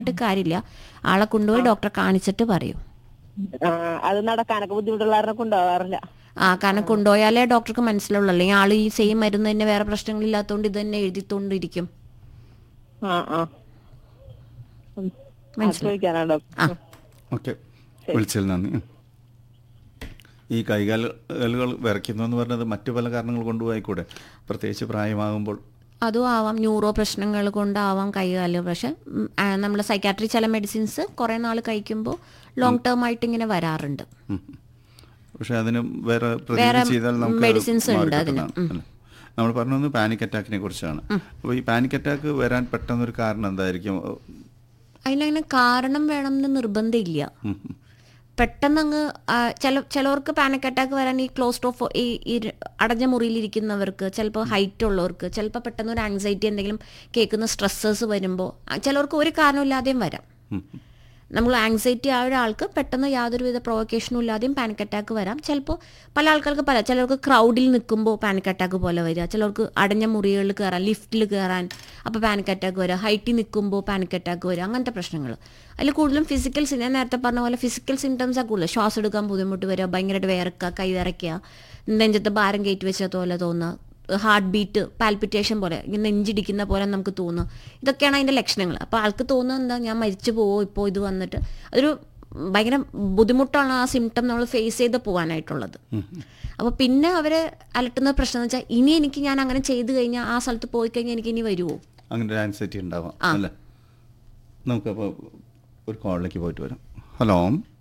ട്ട് കാര്യമില്ല ആളെ കൊണ്ടുപോയി ഡോക്ടറെ കാണിച്ചിട്ട് പറയൂ ആ, അത് നടക്കാനൊക്കെ ബുദ്ധിമുട്ടുള്ള കാരണം കൊണ്ടുപോകാറില്ല ആ കാരണം കൊണ്ടുപോയാലേ ഡോക്ടർക്ക് മനസ്സിലുള്ളൂ അല്ലെങ്കിൽ ആൾ ഈ സെയിം മരുന്ന് തന്നെ വേറെ പ്രശ്നങ്ങളില്ലാത്തതുകൊണ്ട് ഇത് തന്നെ എഴുതിത്തോണ്ടിരിക്കും ആ ആ ഉം. അത് ചോദിക്കാനാണ് ഡോക്ടർ ഓക്കെ വിളിച്ചതിൽ നന്ദി ഉം. ഈ കൈകാലുകൾ വിറയ്ക്കുന്നു എന്ന് പറഞ്ഞത് മറ്റു പല കാരണങ്ങൾ കൊണ്ടുപോയിക്കൂടെ പ്രത്യേകിച്ച് പ്രായമാകുമ്പോൾ അതും ആവാം ന്യൂറോ പ്രശ്നങ്ങൾ കൊണ്ടാവാം കൈകാല് പക്ഷെ നമ്മൾ സൈക്കാട്രി ചില മെഡിസിൻസ് കുറേ നാൾ കഴിക്കുമ്പോൾ ലോങ് ടേം ആയിട്ട് ഇങ്ങനെ വരാറുണ്ട് ഉം. പക്ഷെ അതിന് വേറെ വേറെ പ്രതിവിധി ചെയ്താൽ നമുക്ക് medicines ഉണ്ട് മാറിക്കിട്ടുന്നതാണ്. അല്ലേ? നമ്മൾ പറഞ്ഞു വന്നത് പാനിക് അറ്റാക്കിനെ കുറിച്ചാണ് അപ്പോൾ ഈ പാനിക് അറ്റാക്ക് വരാൻ പെട്ടെന്നൊരു കാരണം എന്തായിരിക്കും അതിനങ്ങനെ കാരണം വേണം എന്ന് നിർബന്ധമില്ല ഉം. പെട്ടെന്ന് അങ്ങ് ആ, ചില ചിലവർക്ക് പാനിക് അറ്റാക്ക് വരാൻ ഈ ക്ലോസ്ഡ് ഓഫ് ഈ ഈ ര- അടഞ്ഞ മുറിയിലിരിക്കുന്നവർക്ക് ചിലപ്പോൾ ഹൈറ്റ് ഉള്ളവർക്ക് ചിലപ്പോൾ പെട്ടെന്ന് ഒരു ആങ്സൈറ്റി എന്തെങ്കിലും കേൾക്കുന്ന സ്ട്രെസ്സേഴ്സ് വരുമ്പോൾ ചിലവർക്ക് ഒരു കാരണമില്ലാതെയും വരാം ഉം. നമ്മൾ ആങ്സൈറ്റി ആ ഒരാൾക്ക് പെട്ടെന്ന് യാതൊരുവിധ പ്രൊവക്കേഷനും ഇല്ലാതെയും പാനിക് അറ്റാക്ക് വരാം ചിലപ്പോൾ പല ആൾക്കാർക്ക് പല ചിലർക്ക് ക്രൗഡിൽ നിൽക്കുമ്പോൾ പാനിക് അറ്റാക്ക് പോലെ വരിക ചിലർക്ക് അടഞ്ഞ മുറികളിൽ കയറാൻ ലിഫ്റ്റിൽ കയറാൻ അപ്പോൾ പാനിക് അറ്റാക്ക് വരിക ഹൈറ്റിൽ നിൽക്കുമ്പോൾ പാനിക് അറ്റാക്ക് വരിക അങ്ങനത്തെ പ്രശ്നങ്ങൾ അതിൽ കൂടുതലും ഫിസിക്കൽ സിൻ ഞാൻ നേരത്തെ പറഞ്ഞ പോലെ ഫിസിക്കൽ സിംറ്റംസാണ് കൂടുതൽ ശ്വാസം എടുക്കാൻ ബുദ്ധിമുട്ട് വരിക ഭയങ്കരമായിട്ട് വേർക്കുക കൈ വിറയ്ക്കുക നെഞ്ചത്ത് ഭാരം കയറ്റി വെച്ച പോലെ തോന്നുക ഹാർട്ട് ബീറ്റ് പാൽപിറ്റേഷൻ പോലെ ഇങ്ങനെ നെഞ്ചിടിക്കുന്ന പോലെ നമുക്ക് തോന്നും ഇതൊക്കെയാണ് അതിൻ്റെ ലക്ഷണങ്ങൾ അപ്പോൾ ആൾക്ക് തോന്നുന്നത് എന്താ ഞാൻ മരിച്ചു പോവോ ഇപ്പോൾ ഇത് വന്നിട്ട് അതൊരു ഭയങ്കര ബുദ്ധിമുട്ടാണ് ആ സിംറ്റം നമ്മൾ ഫേസ് ചെയ്ത് പോകാനായിട്ടുള്ളത് അപ്പോൾ പിന്നെ അവരെ അലട്ടുന്ന പ്രശ്നം എന്ന് വെച്ചാൽ ഇനി എനിക്ക് ഞാൻ അങ്ങനെ ചെയ്തു കഴിഞ്ഞാൽ ആ സ്ഥലത്ത് പോയി കഴിഞ്ഞാൽ എനിക്ക് ഇനി വരുമോ അങ്ങനെ ഒരു ആൻസൈറ്റി ഉണ്ടാവാം അല്ലേ നമുക്കപ്പോൾ ഒരു കോളിലേക്ക് പോയിട്ട് വരാം ഹലോ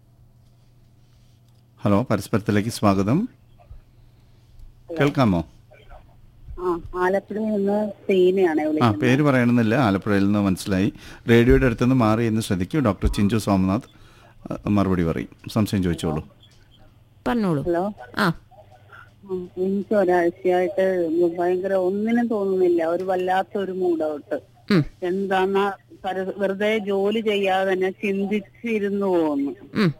ഹലോ പരസ്പരത്തിലേക്ക് സ്വാഗതം കേൾക്കാമോ ആ ആലപ്പുഴയിൽ നിന്ന് സീനയാണ് ആ വിളിക്കുന്നത് പേര് പറയണമെന്നില്ല ആലപ്പുഴയിൽ നിന്ന് മനസ്സിലായി റേഡിയോയുടെ അടുത്തുനിന്ന് മാറി എന്ന് ശ്രദ്ധിക്കൂ ഡോക്ടർ ചിഞ്ചു സോമനാഥ് അ, മറുപടി പറയും സംശയം ചോദിച്ചോളൂ പറഞ്ഞോളൂ ഹലോ ആ ആ, എനിക്ക് ഒരാഴ്ചയായിട്ട് ഭയങ്കര ഒന്നിനും തോന്നുന്നില്ല ഒരു വല്ലാത്ത ഒരു മൂഡ് ഔട്ട് ഉം, എന്താന്നാ പര- വെറുതെ ജോലി ചെയ്യാതെ തന്നെ ചിന്തിച്ചിരുന്നു പോകുന്നു ഉം,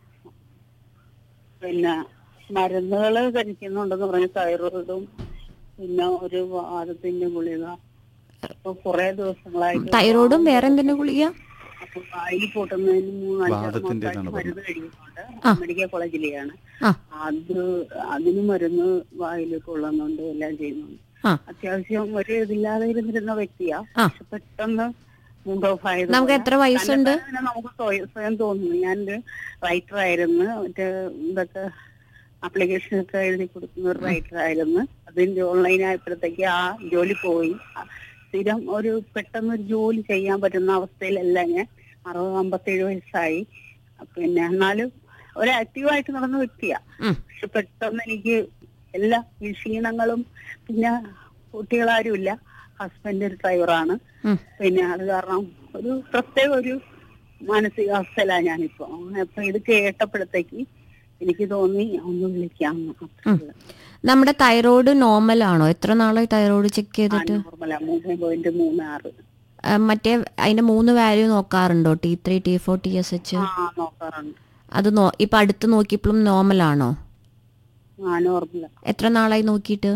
പിന്നെ മരുന്നുകൾ കഴിക്കുന്നുണ്ടെന്ന് പറഞ്ഞ തൈറോയിഡും പിന്നെ ഒരു വാദത്തിന്റെ ഗുളിക ഇപ്പൊ കുറെ ദിവസങ്ങളായിട്ട് തൈറോയിഡും വേറെ എന്തിന്റെ ഗുളിക അപ്പൊ വായിൽ പൊട്ടുന്നതിന് മൂന്ന് അഞ്ചാറ് വാദത്തിന്റേതാണ് മാസമായിട്ട് മരുന്ന് കഴിക്കുന്നുണ്ട് ആ. മെഡിക്കൽ കോളേജിലെയാണ് ആ അത് അതിന് മരുന്ന് വായിൽ കൊള്ളുന്നുണ്ട് എല്ലാം ചെയ്യുന്നുണ്ട് ആ അത്യാവശ്യം ഒരു ഇതില്ലാതെ ഇരുന്നിരുന്ന വ്യക്തിയാ ആ. പക്ഷെ പെട്ടെന്ന് മൂഡ് ഓഫ് ആയത് നമുക്ക് എത്ര വയസ്സുണ്ട് നമുക്ക് സ്വയം സ്വയം തോന്നുന്നു ഞാനൊരു റൈറ്റർ ആയിരുന്നു മറ്റേ ഇതൊക്കെ ആപ്ലിക്കേഷൻ ഒക്കെ എഴുതി കൊടുക്കുന്ന ഒരു റൈറ്റർ ആയിരുന്നു അതിന്റെ ഓൺലൈൻ ആയപ്പോഴത്തേക്ക് ആ ജോലി പോയി ആ, സ്ഥിരം ഒരു പെട്ടെന്ന് ഒരു ജോലി ചെയ്യാൻ പറ്റുന്ന അവസ്ഥയിലല്ല ഞാൻ അറുപത് അമ്പത്തേഴ് വയസ്സായി പിന്നെ എന്നാലും ഒരു ആക്റ്റീവായിട്ട് നടന്ന വ്യക്തിയാ ഉം, പക്ഷെ പെട്ടെന്ന് എനിക്ക് എല്ലാ ഈ ക്ഷീണങ്ങളും പിന്നെ കുട്ടികളാരും ഇല്ല ഹസ്ബൻഡ് ഒരു ഡ്രൈവറാണ് ഉം. പിന്നെ അത് കാരണം ഒരു പ്രത്യേക ഒരു മാനസികാവസ്ഥയിലാണ് ഞാനിപ്പോ അപ്പൊ ഇത് കേട്ടപ്പോഴത്തേക്ക് എനിക്ക് തോന്നി ഒന്ന് വിളിക്കാമെന്ന് അത്രേ ഉള്ളൂ. നമ്മുടെ തൈറോയ്ഡ് നോർമൽ ആണോ എത്ര നാളായി തൈറോയ്ഡ് ചെക്ക് ആ, ചെയ്തിട്ട് നോർമലാ മൂന്ന് പോയിന്റ് മൂന്ന് ആറ് ആ, മറ്റേ അതിന്റെ മൂന്ന് വാല്യൂ നോക്കാറുണ്ടോ T three T four T S H ആ നോക്കാറുണ്ട് അത് നോ ഇപ്പൊ അടുത്ത് നോക്കിയപ്പോഴും നോർമൽ ആണോ ആ നോർമലാ എത്ര നാളായി നോക്കിയിട്ട്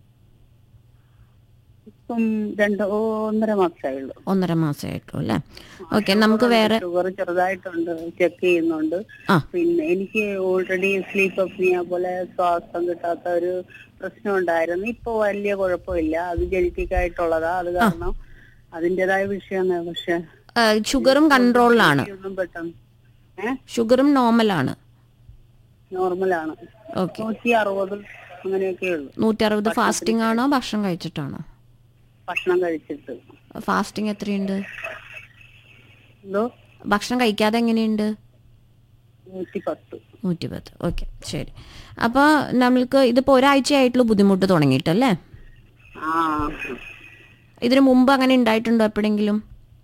ഇപ്പം രണ്ട് ഓ, ഒന്നര മാസമേ ഉള്ളൂ ഒന്നര മാസമായിട്ടുള്ളൂ അല്ലേ ഓക്കെ നമുക്ക് വേറെ ഷുഗർ ചെറുതായിട്ടുണ്ട് ചെക്ക് ചെയ്യുന്നുണ്ട് ആ. പിന്നെ എനിക്ക് ഓൾറെഡി സ്ലീപ്പ് അപ്നിയ പോലെ ശ്വാസം കിട്ടാത്ത ഒരു പ്രശ്നം ഉണ്ടായിരുന്നു ഇപ്പൊ വലിയ കുഴപ്പമില്ല അത് ജനറ്റിക് ആയിട്ടുള്ളതാ അത് കാരണം അതിന്റേതായ വിഷയമാണ് പക്ഷെ ആ, ഷുഗറും കൺട്രോളിലാണ് ഒന്നും പെട്ടെന്ന് ഏഹ് ഷുഗറും നോർമലാണ് നോർമലാണ് ഓക്കെ നൂറ്റി അറുപത് അങ്ങനെയൊക്കെ ഉള്ളു നൂറ്റി അറുപത് ഫാസ്റ്റിംഗ് ആണോ ഭക്ഷണം കഴിച്ചിട്ടാണോ ഭക്ഷണം കഴിച്ചിട്ട് ഫാസ്റ്റിംഗ് എത്രയുണ്ട് എന്തോ ഭക്ഷണം കഴിക്കാതെ എങ്ങനെയുണ്ട് നൂറ്റി പത്ത് നൂറ്റി പത്ത് ഓക്കെ ശരി അപ്പോൾ നമ്മൾക്ക് ഇതിപ്പോൾ ഒരാഴ്ചയായിട്ടുള്ള ബുദ്ധിമുട്ട് തുടങ്ങിയിട്ടല്ലേ ആ ഇതിനു മുമ്പ് അങ്ങനെ ഉണ്ടായിട്ടുണ്ടോ എപ്പോഴെങ്കിലും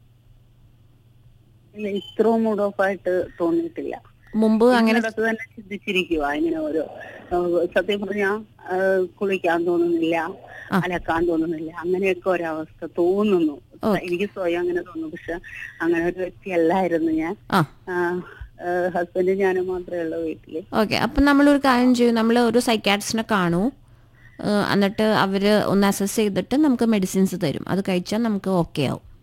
ഇല്ല ഇത്രയും മൂഡ് ഓഫ് ആയിട്ട് തോന്നിയിട്ടില്ല മുമ്പ് അങ്ങനെ ഇതിനകത്ത് തന്നെ ചിന്തിച്ചിരിക്കുക ഇങ്ങനെ ഓരോ ഏഹ് സത്യം പറഞ്ഞാ ഏഹ് കുളിക്കാൻ തോന്നുന്നില്ല അലക്കാൻ തോന്നുന്നില്ല അങ്ങനെയൊക്കെ ഒരവസ്ഥ തോന്നുന്നു എനിക്ക് സ്വയം അങ്ങനെ തോന്നുന്നു പക്ഷെ അങ്ങനെ ഒരു വ്യക്തി അല്ലായിരുന്നു ഞാൻ ആ ഹസ്ബൻഡ് ഞാനും മാത്രമേ ഉള്ളൂ വീട്ടില് ഓക്കെ അപ്പം നമ്മളൊരു കാര്യം ചെയ്യും നമ്മൾ ഒരു സൈക്കാട്രിസ്റ്റിനെ കാണൂ ഏഹ് എന്നിട്ട് അവർ ഒന്ന് അസസ് ചെയ്തിട്ട് നമുക്ക് മെഡിസിൻസ് തരും അത് കഴിച്ചാൽ നമുക്ക് ഓക്കെ ആവും